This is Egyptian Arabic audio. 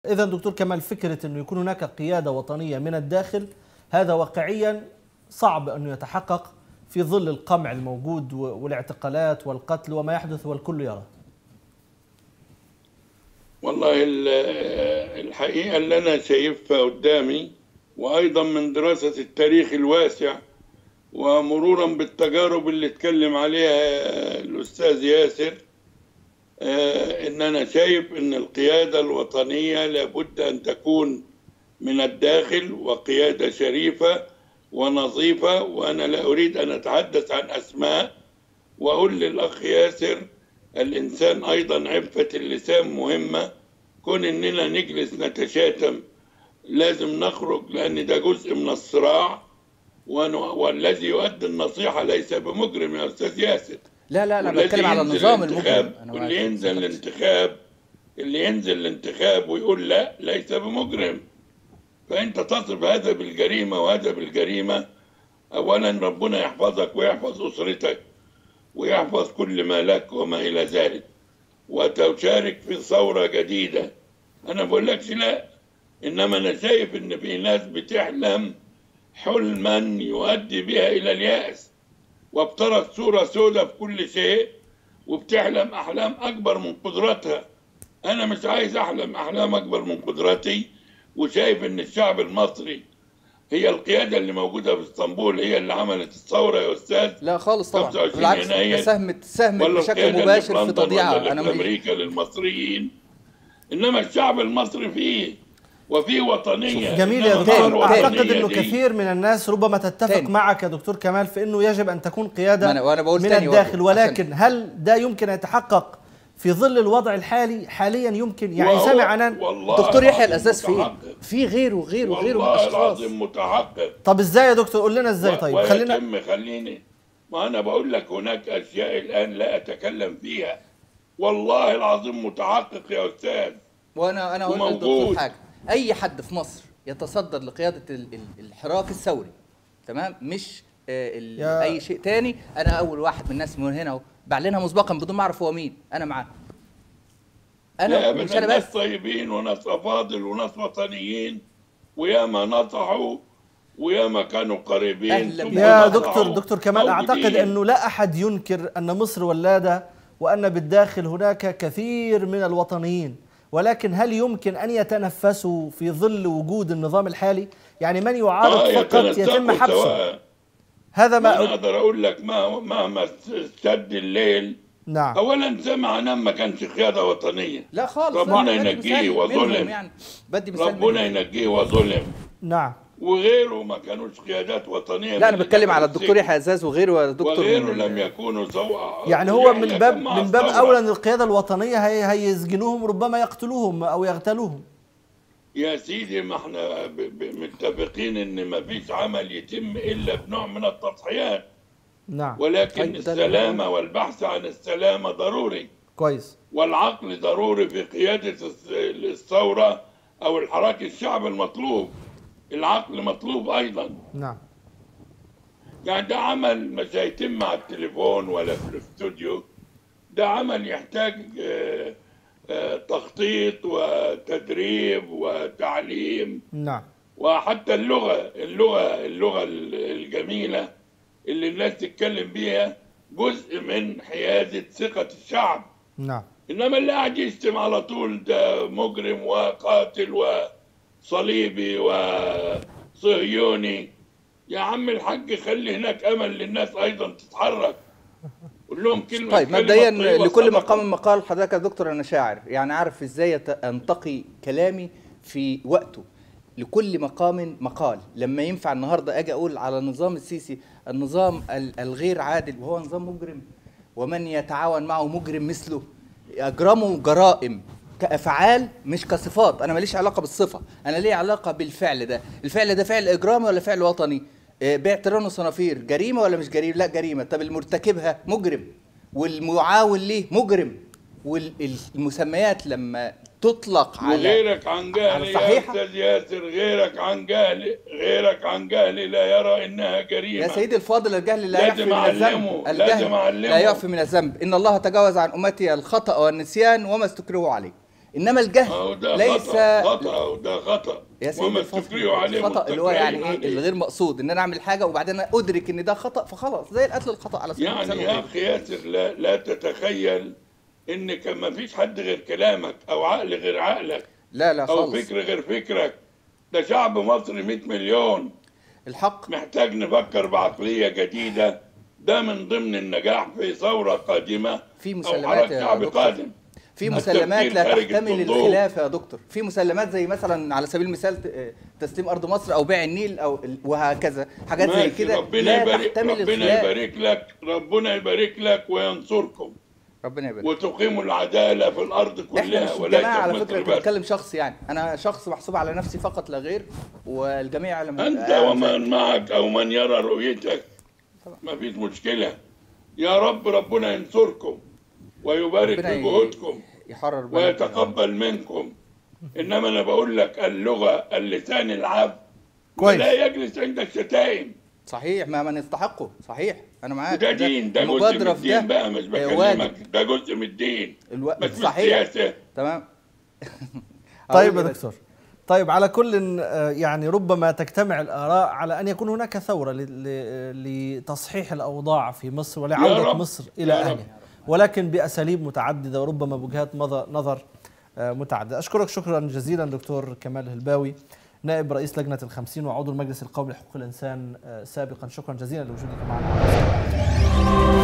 إذا دكتور كمال فكرة أنه يكون هناك قيادة وطنية من الداخل هذا واقعيا صعب أنه يتحقق في ظل القمع الموجود والاعتقالات والقتل وما يحدث والكل يرى والله الحقيقة اللي أنا شايفها قدامي وأيضا من دراسة التاريخ الواسع ومرورا بالتجارب اللي اتكلم عليها الأستاذ ياسر إن أنا شايف إن القيادة الوطنية لابد أن تكون من الداخل وقيادة شريفة ونظيفة وأنا لا أريد أن أتحدث عن أسماء وأقول للأخ ياسر الإنسان أيضا عفة اللسان مهمة كون إننا نجلس نتشاتم لازم نخرج لأن ده جزء من الصراع والذي يؤدي النصيحة ليس بمجرم يا أستاذ ياسر لا لا لا بتكلم على النظام المجرم واللي ينزل الانتخاب اللي ينزل الانتخاب ويقول لا ليس بمجرم فأنت تصف هذا بالجريمة وهذا بالجريمة أولا ربنا يحفظك ويحفظ أسرتك ويحفظ كل ما لك وما إلى ذلك وتشارك في ثورة جديدة أنا بقول لكش لا إنما أنا شايف إن في ناس بتحلم حلما يؤدي بها إلى اليأس وابترت صورة سوداء في كل شيء وبتحلم أحلام أكبر من قدرتها أنا مش عايز أحلم أحلام أكبر من قدرتي وشايف إن الشعب المصري هي القيادة اللي موجودة في اسطنبول هي اللي عملت الثورة يا أستاذ لا خالص طبعا بالعكس ده ساهمت ساهمت بشكل مباشر في تضييعها أنا أمريكا للمصريين إنما الشعب المصري فيه وفي وطنية جميل يا دكتور أعتقد أنه كثير من الناس ربما تتفق تاني. معك يا دكتور كمال في أنه يجب أن تكون قيادة أنا وأنا بقول من تاني الداخل وقت. ولكن هل ده يمكن أن يتحقق في ظل الوضع الحالي حاليا يمكن يعني سامع أنا دكتور يحيى الأساس فين في غيره وغيره وغيره من والله الأشخاص العظيم متحقق طب ازاي يا دكتور قول لنا ازاي طيب خلينا ويتم خليني ما أنا بقول لك هناك أشياء الآن لا أتكلم فيها والله العظيم متحقق يا أستاذ وانا انا اقول للدكتور حاجه اي حد في مصر يتصدر لقياده ال- ال- الحراك الثوري تمام مش آه، ال- يا- اي شيء تاني انا اول واحد من الناس من هنا اهو بعلنها مسبقا بدون ما اعرف هو مين انا معاه لا انا من مش انا الناس بس طيبين وناس أفاضل وناس وطنيين وياما نصحوا وياما كانوا قريبين أهلاً ثم بك. يا نصحوا. دكتور دكتور كمال اعتقد موجودين. انه لا احد ينكر ان مصر ولاده وان بالداخل هناك كثير من الوطنيين ولكن هل يمكن ان يتنفسوا في ظل وجود النظام الحالي يعني من يعارض آه، فقط يتنسقوا يتم حبسه سواء. هذا ما ما اقدر اقول لك ما مهما سد الليل نعم اولا سمع نام ما كانش قياده وطنيه لا خالص ربنا لا، بدي ينجيه مثال وظلم. منهم يعني بدي مثال ربنا منهم. ينجيه وظلم نعم وغيره ما كانوش قيادات وطنيه لا انا من بتكلم على اللي الدكتور السجن. يحيى عزاز وغيره يا دكتور وغيره من- لم يكونوا سواء يعني هو من يحيى باب كان مع من باب الثورة. اولى ان القياده الوطنيه هي هيسجنوهم ربما يقتلوهم او يغتالوهم يا سيدي ما احنا ب- ب- متفقين ان ما فيش عمل يتم الا بنوع من التضحيات نعم ولكن طيب، ده اللي السلامه والبحث عن السلامه ضروري كويس والعقل ضروري في قياده الس- الثوره او الحراك الشعب المطلوب العقل مطلوب ايضا نعم يعني ده عمل مش هيتم على التليفون ولا في الاستوديو ده عمل يحتاج آه، آه، تخطيط وتدريب وتعليم نعم وحتى اللغة اللغة اللغة الجميلة اللي الناس تتكلم بيها جزء من حيازة ثقة الشعب نعم إنما اللي قاعد يشتم على طول ده مجرم وقاتل وصليبي وصهيوني يا عم الحاج خلي هناك أمل للناس أيضا تتحرك قول لهم كلمة طيب كلمة مبدئيا طيبة لكل صدقة. مقام مقال حضرتك يا دكتور انا شاعر يعني عارف ازاي يت- انتقي كلامي في وقته لكل مقام مقال لما ينفع النهارده اجي اقول على النظام السيسي النظام ال- الغير عادل وهو نظام مجرم ومن يتعاون معه مجرم مثله اجرموا جرائم كافعال مش كصفات انا ماليش علاقه بالصفه انا ليه علاقه بالفعل ده الفعل ده فعل اجرامي ولا فعل وطني آه، بيع تيران وصنافير جريمه ولا مش جريمه لا جريمه طب المرتكبها مجرم والمعاون ليه مجرم والمسميات لما تطلق على وغيرك عن جهل على يا صحيحة؟ استاذ ياسر غيرك عن جهل غيرك عن جهل لا يرى انها جريمه يا سيدي الفاضل الجهل لا لازم يعفي من أعلمه، الذنب لازم الجهل أعلمه. لا يعفي من الذنب ان الله تجاوز عن امتي الخطا والنسيان وما استكرهوا عليه انما الجهل أهو ده ليس خطأ خطأ وده خطأ يا سيدي وما الفاضل، تفرقوا عليه الخطا اللي هو يعني متفقين ايه عليه. الغير مقصود ان انا اعمل حاجه وبعدين ادرك ان ده خطا فخلاص زي القتل الخطا على سبيل المثال يعني يا وغيره. اخي ياسر لا, لا تتخيل انك ما فيش حد غير كلامك او عقل غير عقلك لا لا او خالص فكر غير فكرك ده شعب مصري 100 مليون الحق محتاج نفكر بعقلية جديدة ده من ضمن النجاح في ثورة قادمة في أو مسلمات حركة يا شعب دكتور. قادم في التفكير مسلمات لا خارج تحتمل الصندوق. الخلاف يا دكتور في مسلمات زي مثلا على سبيل المثال ت- آه، تسليم ارض مصر او بيع النيل او ال- وهكذا حاجات زي ماشي، كده ربنا لا يبارك تحتمل ربنا الخلاف يبارك لك ربنا يبارك لك وينصركم ربنا يبارك وتقيموا العدالة في الأرض احنا كلها مش وليس الجماعه على في فكره مصر انت بس بتتكلم شخص يعني انا شخص محسوب على نفسي فقط لا غير والجميع يعلم أنت يعلم ومن ذلك. معك أو من يرى رؤيتك ما فيش مشكلة يا رب ربنا ينصركم ويبارك ربنا في ي- جهودكم يحرر بلدنا. ويتقبل منكم إنما أنا بقول لك اللغة اللسان العبد كويس. لا يجلس عند الشتائم صحيح ما من يستحقه صحيح انا معاك ده دين ده جزء من المبادره في ده الدين بقى مش آه، بكلمك واجب ده جزء من الدين الو... مش من صحيح السياسة تمام طيب أقول يا إيه بس؟ دكتور طيب على كل آه، يعني ربما تجتمع الآراء على أن يكون هناك ثورة ل- ل- لتصحيح الأوضاع في مصر ولعودة رب. مصر إلى يا رب. أهلها ولكن بأساليب متعددة وربما بوجهات مظ- نظر آه، متعددة أشكرك شكرا جزيلا دكتور كمال الهلباوي نائب رئيس لجنة الخمسين وعضو المجلس القومي لحقوق الإنسان آه، سابقا شكرا جزيلا لوجودك معنا